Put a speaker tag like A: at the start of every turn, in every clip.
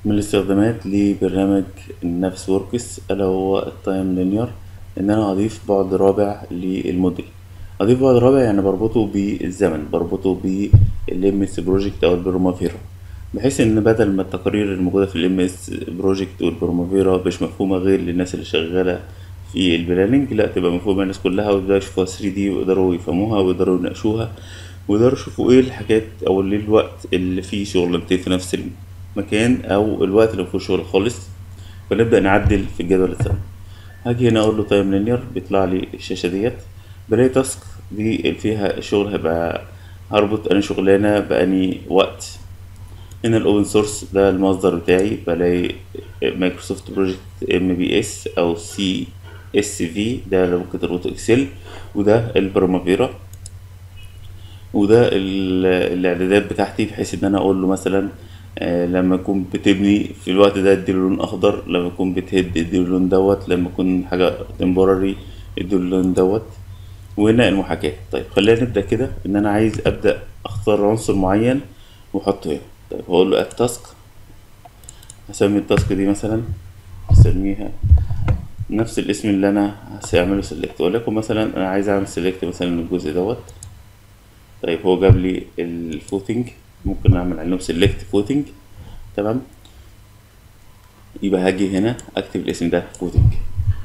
A: من الاستخدامات لبرنامج النفس وركس ألا هو التايم لينير إن أنا أضيف بعد رابع للموديل أضيف بعد رابع يعني بربطه بالزمن بربطه بالام اس بروجكت أو البرومافيرا بحيث إن بدل ما التقارير الموجودة في الام اس بروجكت والبرومافيرا مش مفهومة غير للناس اللي شغالة في البلاننج لا تبقى مفهومة للناس كلها ويقدروا يشوفوها 3 دي ويقدروا يفهموها ويقدروا يناقشوها ويقدروا يشوفوا ايه الحاجات او ايه الوقت اللي فيه شغلانتين في نفس المكان او الوقت اللي مفيهوش شغل خالص فنبدأ نعدل في الجدول الزمني هاجي هنا اقول له تايم لينير بيطلع لي الشاشة ديت بلاقي تاسك دي اللي فيها الشغل هيبقى هربط اني شغلانة بأني وقت هنا الاوبن سورس ده المصدر بتاعي بلاقي مايكروسوفت بروجكت ام بي اس او سي اس في ده اللي ممكن تربطه اكسل وده البرومافيرا وده ال- الاعدادات بتاعتي بحيث ان انا اقول له مثلا آه، لما اكون بتبني في الوقت ده اديله لون اخضر لما اكون بتهد اديله اللون دوت لما اكون حاجه تمبرري اديله اللون دوت وهنا المحاكاه طيب خلينا نبدا كده ان انا عايز ابدا اختار عنصر معين واحطه هنا طيب هقول له اد تاسك هسمي التاسك دي مثلا هسميها نفس الاسم اللي انا هعمله سيلكت ولكن مثلا انا عايز اعمل سيلكت مثلا الجزء دوت طيب هو جاب لي الفوتنج ممكن اعمل عليهم سيلكت فوتنج تمام يبقى هاجي هنا اكتب الاسم ده فوتنج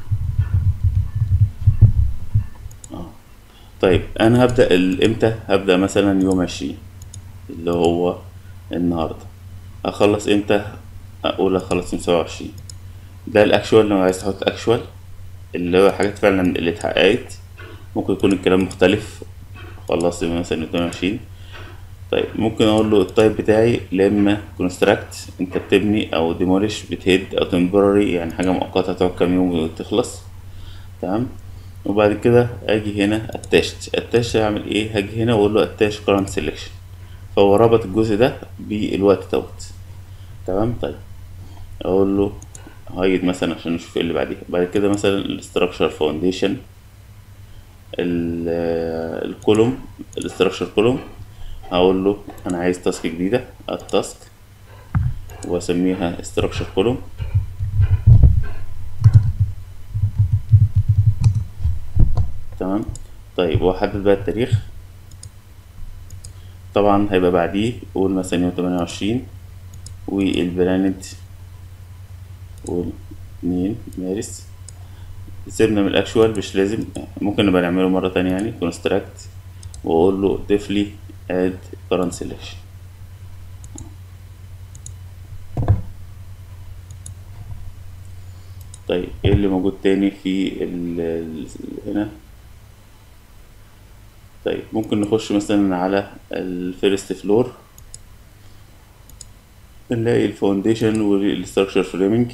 A: اه طيب انا هبدا ال- امتى هبدا مثلا يوم عشرين اللي هو النهارده اخلص امتى اقول اخلص يوم سبعة وعشرين ده الاكشوال لو عايز تحط اكشوال اللي هو حاجات فعلا اللي اتحققت ممكن يكون الكلام مختلف خلصت مثلا اتنين وعشرين طيب ممكن اقول له التايب بتاعي لا اما كونستراكت انت بتبني او ديموليش بتهد او تمبرري يعني حاجه مؤقته هتقعد كام يوم وتخلص تمام وبعد كده اجي هنا اتاشت اتاشت هعمل ايه هاجي هنا واقول له اتاش كارنت سيلكشن فهو ربط الجزء ده بالوقت دوت تمام طيب اقول له هايد مثلا عشان نشوف ايه اللي بعديها بعد كده مثلا الاستراكشر فاونديشن الكولوم الاستراكشر كولوم هقول له انا عايز تاسك جديده التاسك واسميها استراكشر كولوم تمام طيب واحدد بقى التاريخ طبعا هيبقى بعديه قول مثلا يوم تمانية وعشرين والبلانت قول اتنين مارس سيبنا من الاكشوال مش لازم ممكن نبقى نعمله مرة تانية يعني كونستراكت واقول له ضيف لي اد current selection طيب ايه اللي موجود تاني في ال ال- هنا طيب ممكن نخش مثلا على الفيرست فلور نلاقي الفاونديشن والستراكشر فريمنج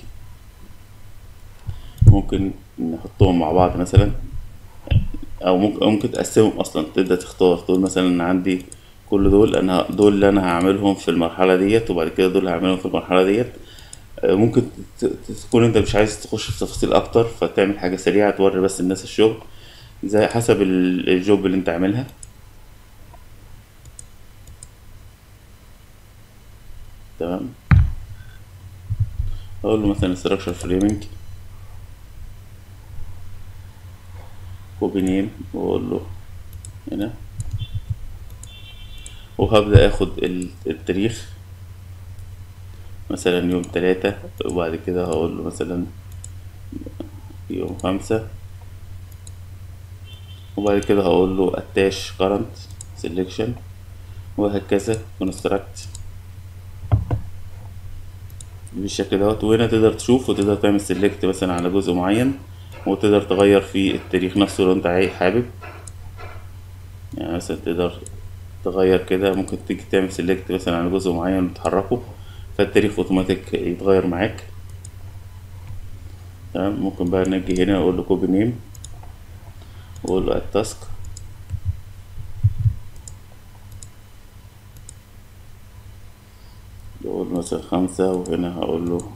A: ممكن نحطهم مع بعض مثلا او ممكن أو ممكن تقسمهم اصلا تبدا تختار تقول مثلا أنا عندي كل دول انا دول اللي انا هعملهم في المرحله ديت وبعد كده دول هعملهم في المرحله ديت آه، ممكن ت- ت- تكون انت مش عايز تخش في تفاصيل اكتر فتعمل حاجه سريعه توري بس الناس الشغل زي حسب ال- الجوب اللي انت عاملها تمام اقول له مثلا structure framing كوبي نيم واقول له هنا وهبدأ اخد ال- التاريخ مثلا يوم تلاتة وبعد كده هقول له مثلا يوم خمسة وبعد كده هقول له attach current selection وهكذا construct بالشكل دوت وهنا تقدر تشوف وتقدر تعمل سيلكت مثلا على جزء معين وتقدر تغير في التاريخ نفسه لو انت عايز حابب يعني مثلا تقدر تغير كده ممكن تيجي تعمل سيلكت مثلا على جزء معين وتحركه فالتاريخ اوتوماتيك يتغير معاك تمام ممكن بقى نجي هنا اقول له كوبي نيم واقول له التاسك اقول مثلا خمسة وهنا هقول له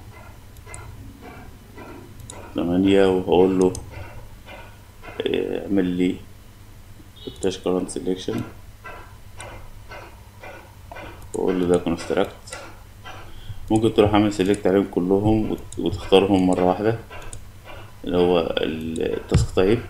A: تمانية وهقول له اه، اعمل لي التاش كارنت سيلكشن واقول له ده كونستراكت ممكن تروح عامل سيلكت عليهم كلهم وت- وتختارهم مرة واحدة اللي هو التاسك تايب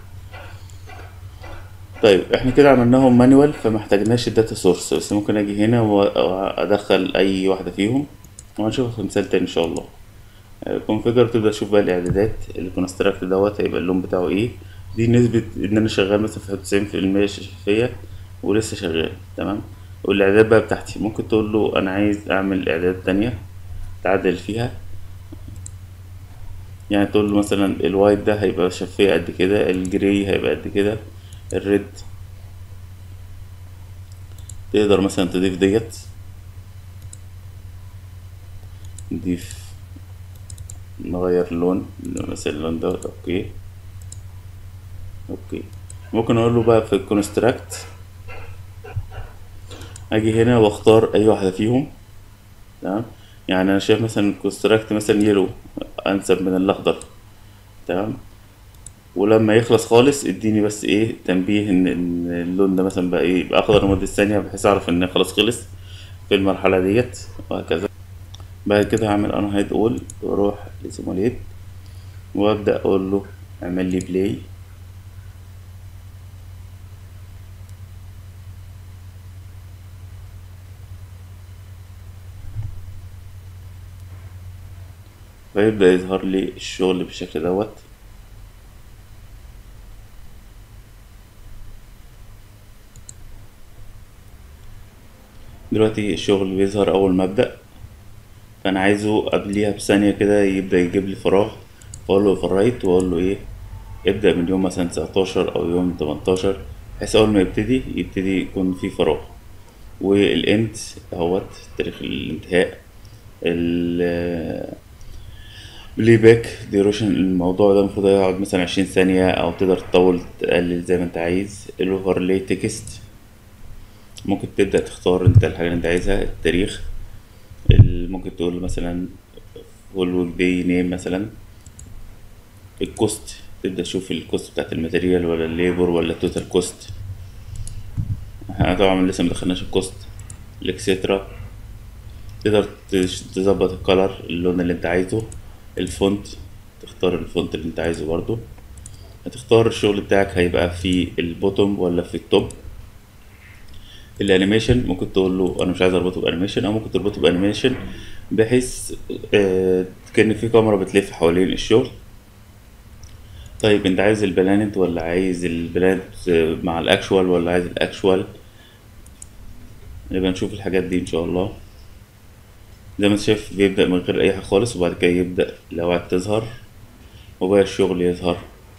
A: طيب احنا كده عملناهم مانوال فمحتاجناش الداتا سورس بس ممكن اجي هنا وادخل اي واحدة فيهم وهنشوفها في مثال تاني ان شاء الله كونفيجر تبدأ تشوف بقى الاعدادات الكونستراكت دوت هيبقى اللون بتاعه ايه دي نسبة ان انا شغال مثلا في تسعين في المية شفافية ولسه شغال تمام والاعدادات بقى بتاعتي ممكن تقول له انا عايز اعمل اعدادات تانية تعدل فيها يعني تقول له مثلا الوايت ده هيبقى شفافية قد كده الجري هيبقى قد كده الريد تقدر مثلا تضيف ديت نضيف نغير اللون مثلا اللون ده اوكي اوكي ممكن اقول له بقى في الكونستراكت اجي هنا واختار اي واحدة فيهم تمام يعني انا شايف مثلا الكونستراكت مثلا يلو انسب من الاخضر تمام ولما يخلص خالص اديني بس ايه تنبيه ان ان اللون ده مثلا بقى ايه يبقى اخضر لمدة ثانية بحيث اعرف ان خلاص خلص في المرحلة ديت وهكذا بعد كده هعمل انا هيد اول واروح لسيموليت وابدا اقول له اعمل لي بلاي فيبدا يظهر لي الشغل بالشكل دوت دلوقتي الشغل بيظهر اول ما ابدا فانا عايزه قبليها بثانيه كده يبدا يجيب لي فراغ فاقول له فرايت واقول له ايه ابدا من يوم مثلا 19 او يوم 18 بحيث اول ما يبتدي يبتدي يكون في فراغ والاند اهوت تاريخ الانتهاء ال بلاي باك ديوريشن الموضوع ده المفروض يقعد مثلا عشرين ثانية أو تقدر تطول تقلل زي ما أنت عايز الأوفرلاي تكست ممكن تبدأ تختار أنت الحاجة اللي أنت عايزها التاريخ ال- ممكن تقول مثلا فول ورك داي نيم مثلا الكوست تبدأ تشوف الكوست بتاعت الماتيريال ولا الليبر ولا التوتال كوست احنا طبعا لسه مدخلناش الكوست الاكسترا تقدر تش- تظبط الكلر اللون اللي انت عايزه الفونت تختار الفونت اللي انت عايزه برضو هتختار الشغل بتاعك هيبقى في البوتوم ولا في التوب الانيميشن ممكن تقول له انا مش عايز اربطه بانيميشن او ممكن تربطه بانيميشن بحيث آه كأن في كاميرا بتلف حوالين الشغل طيب انت عايز البلانت ولا عايز البلانت مع الاكشوال ولا عايز الاكشوال نبقى نشوف الحاجات دي ان شاء الله زي ما انت شايف بيبدأ من غير اي حاجة خالص وبعد كده يبدأ الأوعاد تظهر وبقى الشغل يظهر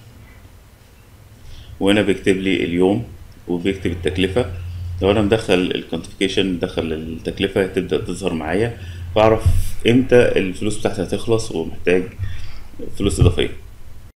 A: وهنا بيكتب لي اليوم وبيكتب التكلفة لو انا مدخل الكونتيفيكيشن مدخل التكلفة تبدأ تظهر معايا فاعرف امتى الفلوس بتاعتي هتخلص ومحتاج فلوس اضافية